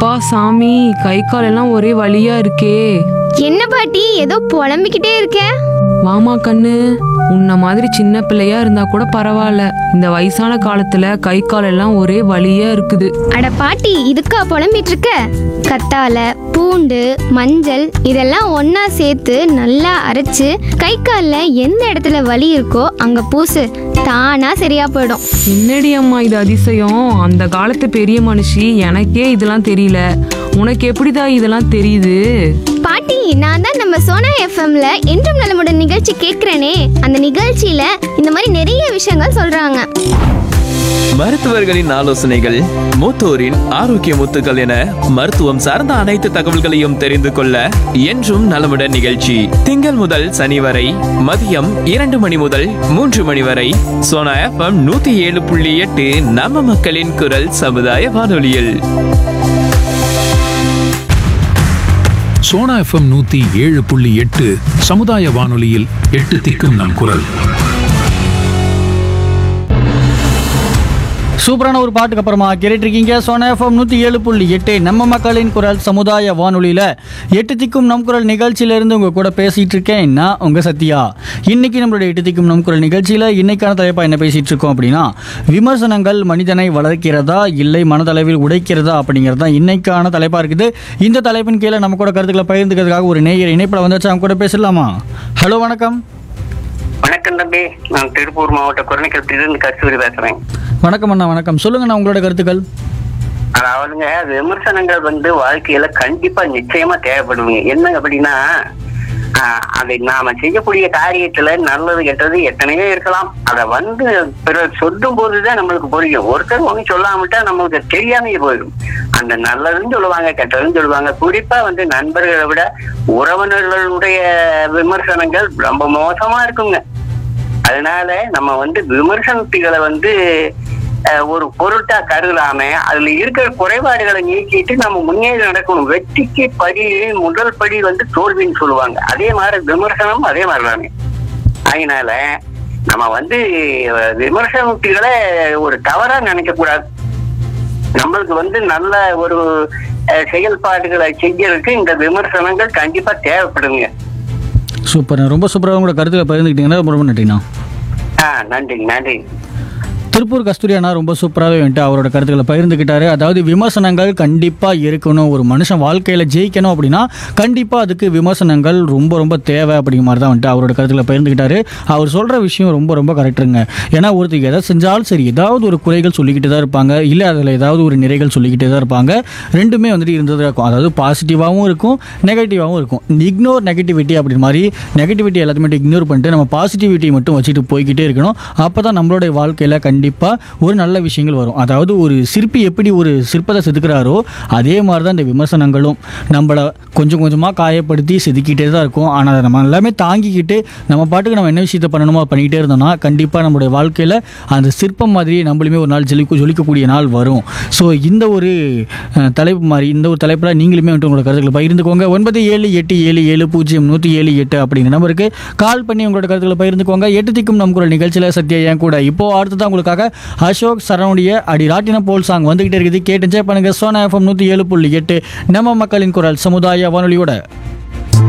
அப்பா சாமி கை கால் எல்லாம் ஒரே வலியா இருக்கே என்ன பாட்டி ஏதோ புலம்பிக்கிட்டே இருக்க வாமா கண்ணு உன்ன மாதிரி சின்ன பிள்ளையா இருந்தா கூட பரவாயில்ல இந்த வயசான காலத்துல கை கால் எல்லாம் ஒரே வலியா இருக்குது அட பாட்டி இதுக்கா புலம்பிட்டு இருக்க கத்தால பூண்டு மஞ்சள் இதெல்லாம் ஒண்ணா சேர்த்து நல்லா அரைச்சு கை காலில் எந்த இடத்துல வலி இருக்கோ அங்க பூசு தானா சரியா போயிடும் என்னடி அம்மா இது அதிசயம் அந்த காலத்து பெரிய மனுஷி எனக்கே இதெல்லாம் தெரியல உனக்கு எப்படிதா இதெல்லாம் தெரியுது பாட்டி நான் தான் நம்ம சோனா எஃப்எம்ல என்றும் நலமுடன் நிகழ்ச்சி கேட்கிறேனே அந்த நிகழ்ச்சியில இந்த மாதிரி நிறைய விஷயங்கள் சொல்றாங்க மருத்துவர்களின் ஆலோசனைகள் மூத்தோரின் ஆரோக்கிய முத்துக்கள் என மருத்துவம் சார்ந்த அனைத்து தகவல்களையும் தெரிந்து கொள்ள என்றும் நலமுடன் நிகழ்ச்சி திங்கள் முதல் சனி வரை மதியம் இரண்டு மணி முதல் மூன்று மணி வரை சோனா எஃப்எம் நூத்தி ஏழு புள்ளி எட்டு நம்ம மக்களின் குரல் சமுதாய வானொலியில் சோனா எஃப்எம் நூத்தி ஏழு புள்ளி எட்டு சமுதாய வானொலியில் எட்டு திக்கும் நம் குரல் சூப்பரான ஒரு பாட்டுக்கு அப்புறமா கேட்டுருக்கீங்க சோனா எஃப்எம் நூற்றி ஏழு புள்ளி எட்டு நம்ம மக்களின் குரல் சமுதாய வானொலியில் எட்டு திக்கும் நம் குரல் நிகழ்ச்சியிலேருந்து உங்கள் கூட பேசிகிட்டு இருக்கேன் நான் உங்கள் சத்யா இன்னைக்கு நம்மளுடைய எட்டு திக்கும் நம் குரல் நிகழ்ச்சியில் இன்னைக்கான தலைப்பாக என்ன பேசிகிட்டு இருக்கோம் அப்படின்னா விமர்சனங்கள் மனிதனை வளர்க்கிறதா இல்லை மனதளவில் உடைக்கிறதா அப்படிங்கிறது தான் இன்னைக்கான தலைப்பாக இருக்குது இந்த தலைப்பின் கீழே நம்ம கூட கருத்துக்களை பகிர்ந்துக்கிறதுக்காக ஒரு நேயர் இணைப்பில் வந்தாச்சு அவங்க கூட பேசலாமா ஹலோ வணக்கம் வணக்கம் தம்பி நான் திருப்பூர் மாவட்ட குரணிக்கத்திலிருந்து கஸ்தூரி பேசுறேன் வணக்கம் அண்ணா வணக்கம் சொல்லுங்கண்ணா உங்களோட கருத்துக்கள் அதாவதுங்க விமர்சனங்கள் வந்து வாழ்க்கையில கண்டிப்பா நிச்சயமா தேவைப்படுவீங்க என்ன அப்படின்னா ஆஹ், அதை நாம செய்யக்கூடிய காரியத்துல நல்லது கெட்டது எத்தனையோ இருக்கலாம் அதை வந்து பிறர் சொல்லும் போதுதான் நம்மளுக்கு புரியும் ஒருத்தர் ஒன்றும் சொல்லாமட்டா நம்மளுக்கு தெரியாமையே போயிடும் அந்த நல்லதுன்னு சொல்லுவாங்க கெட்டதுன்னு சொல்லுவாங்க குறிப்பா வந்து நண்பர்களை விட உறவினர்களுடைய விமர்சனங்கள் ரொம்ப மோசமா இருக்குங்க அதனால நம்ம வந்து விமர்சனத்துகளை வந்து அஹ், ஒரு பொருட்டா கருதாம அதுல இருக்கிற குறைபாடுகளை நீக்கிட்டு நம்ம முன்னேறி நடக்கணும் வெற்றிக்கு படி முதல் படி வந்து தோல்வின்னு சொல்லுவாங்க அதே மாதிரி விமர்சனம் அதே மாதிரி தானே அதனால நம்ம வந்து அஹ், விமர்சனத்துகளை ஒரு தவறா நினைக்க கூடாது நம்மளுக்கு வந்து நல்ல ஒரு அஹ், செயல்பாடுகளை செய்யறதுக்கு இந்த விமர்சனங்கள் கண்டிப்பா தேவைப்படுங்க சூப்பர் ரொம்ப சூப்பராக உங்களோட கருத்துக்களை பகிர்ந்துக்கிட்டீங்கன்னா ரொம்ப ரொம்ப நன்றிண்ணா ஆஹ் நன்றி நன்றி திருப்பூர் கஸ்தூரி அண்ணா ரொம்ப சூப்பராகவே வந்துட்டு அவரோட கருத்துக்களை பகிர்ந்துக்கிட்டாரு அதாவது விமர்சனங்கள் கண்டிப்பாக இருக்கணும் ஒரு மனுஷன் வாழ்க்கையில் ஜெயிக்கணும் அப்படின்னா கண்டிப்பாக அதுக்கு விமர்சனங்கள் ரொம்ப ரொம்ப தேவை அப்படிங்கிற மாதிரி தான் வந்துட்டு அவரோட கருத்துக்களை பகிர்ந்துக்கிட்டாரு அவர் சொல்கிற விஷயம் ரொம்ப ரொம்ப கரெக்டுங்க ஏன்னா ஒருத்தருக்கு எதை செஞ்சாலும் சரி ஏதாவது ஒரு குறைகள் சொல்லிக்கிட்டு தான் இருப்பாங்க இல்லை அதில் ஏதாவது ஒரு நிறைகள் சொல்லிக்கிட்டே தான் இருப்பாங்க ரெண்டுமே வந்துட்டு இருந்ததாக இருக்கும் அதாவது பாசிட்டிவாகவும் இருக்கும் நெகட்டிவாகவும் இருக்கும் இக்னோர் நெகட்டிவிட்டி அப்படி மாதிரி நெகட்டிவிட்டி எல்லாத்தையுமே இக்னோர் பண்ணிட்டு நம்ம பாசிட்டிவிட்டி மட்டும் வச்சுட்டு போய்கிட்டே இருக்கணும் அப்போ தான் நம்மளுடைய வாழ்க்கையில் கண்டிப்பாக ஒரு நல்ல விஷயங்கள் வரும் அதாவது ஒரு சிற்பி எப்படி ஒரு சிற்பத்தை செதுக்குறாரோ அதே மாதிரி தான் இந்த விமர்சனங்களும் நம்மளை கொஞ்சம் கொஞ்சமாக காயப்படுத்தி செதுக்கிட்டே தான் இருக்கும் ஆனால் அதை நம்ம எல்லாமே தாங்கிக்கிட்டு நம்ம பாட்டுக்கு நம்ம என்ன விஷயத்தை பண்ணணுமோ அதை பண்ணிக்கிட்டே இருந்தோம்னா கண்டிப்பாக நம்மளுடைய வாழ்க்கையில் அந்த சிற்பம் மாதிரியே நம்மளுமே ஒரு நாள் ஜொலிக்க ஜொலிக்கக்கூடிய நாள் வரும் ஸோ இந்த ஒரு அஹ், தலைப்பு மாதிரி இந்த ஒரு தலைப்பில் நீங்களுமே வந்துட்டு உங்களோட கருத்துக்களை பகிர்ந்துக்கோங்க ஒன்பது ஏழு எட்டு ஏழு ஏழு பூஜ்ஜியம் நூற்றி ஏழு எட்டு அப்படிங்கிற நம்பருக்கு கால் பண்ணி உங்களோட கருத்துக்களை பகிர்ந்துக்கோங்க எட்டு திக்கும் நம் குரல் நிகழ்ச்சியில் சத்யா என் கூட இப்போ அடுத்ததான் உங்களுக்காக அசோக் சரவணுடைய அடி ராட்டின போல் சாங் வந்துகிட்டே இருக்குது கேட்டு என்ஜாய் பண்ணுங்க சோனா எஃப்எம் நூற்றி ஏழு புள்ளி எட்டு நம்ம மக்களின் குரல் சமுதாய வானொலியோட